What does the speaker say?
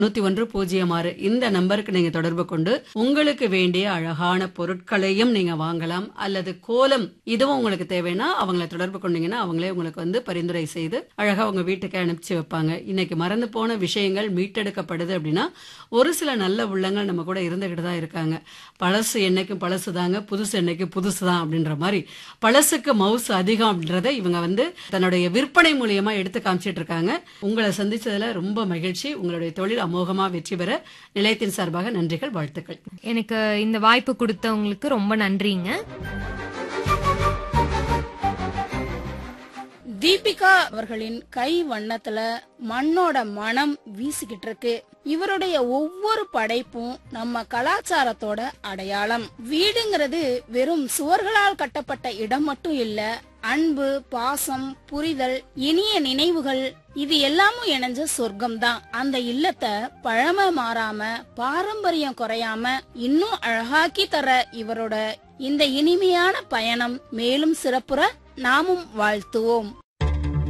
நூத்தி ஒன்று பூஜ்ஜியம் ஆறு இந்த நம்பருக்கு நீங்க தொடர்பு கொண்டு உங்களுக்கு வேண்டிய அழகான பொருட்களையும் நீங்க வாங்கலாம் அல்லது கோலம் இதுவும் உங்களுக்கு தேவைன்னா அவங்கள தொடர்பு கொண்டீங்கன்னா அவங்களே உங்களுக்கு வந்து பரிந்துரை செய்து அழகா உங்க வீட்டுக்கு அனுப்பிச்சு வைப்பாங்க இன்னைக்கு மறந்து போன விஷயங்கள் மீட்டெடுக்கப்படுது அப்படின்னா ஒரு சில நல்ல உள்ளங்கள் நம்ம கூட இருந்துகிட்டு தான் இருக்காங்க பழசு என்னைக்கும் பழசு தாங்க புதுசு என்னைக்கும் புதுசு தான் அப்படின்ற மாதிரி பழசுக்கு மவுஸ் அதிகம் அப்படின்றத இவங்க வந்து தன்னுடைய விற்பனை மூலியமா எடுத்து காமிச்சிட்டு இருக்காங்க உங்களை சந்திச்சதுல ரொம்ப மகிழ்ச்சி உங்களுடைய தொழில் அமோகமா வெற்றி பெற நிலையத்தின் சார்பாக நன்றிகள் வாழ்த்துக்கள் எனக்கு இந்த வாய்ப்பு கொடுத்தவங்களுக்கு ரொம்ப நன்றிங்க தீபிகா அவர்களின் கை வண்ணத்துல மண்ணோட மனம் வீசிக்கிட்டு இருக்கு இவருடைய ஒவ்வொரு படைப்பும் நம்ம கலாச்சாரத்தோட அடையாளம் வீடுங்கிறது வெறும் சுவர்களால் கட்டப்பட்ட இடம் மட்டும் இல்ல அன்பு பாசம் புரிதல் இனிய நினைவுகள் இது எல்லாமும் இணைஞ்ச சொர்க்கம் தான் அந்த இல்லத்தை பழமை மாறாம பாரம்பரியம் குறையாம இன்னும் அழகாக்கி தர இவரோட இந்த இனிமையான பயணம் மேலும் சிறப்புற நாமும் வாழ்த்துவோம்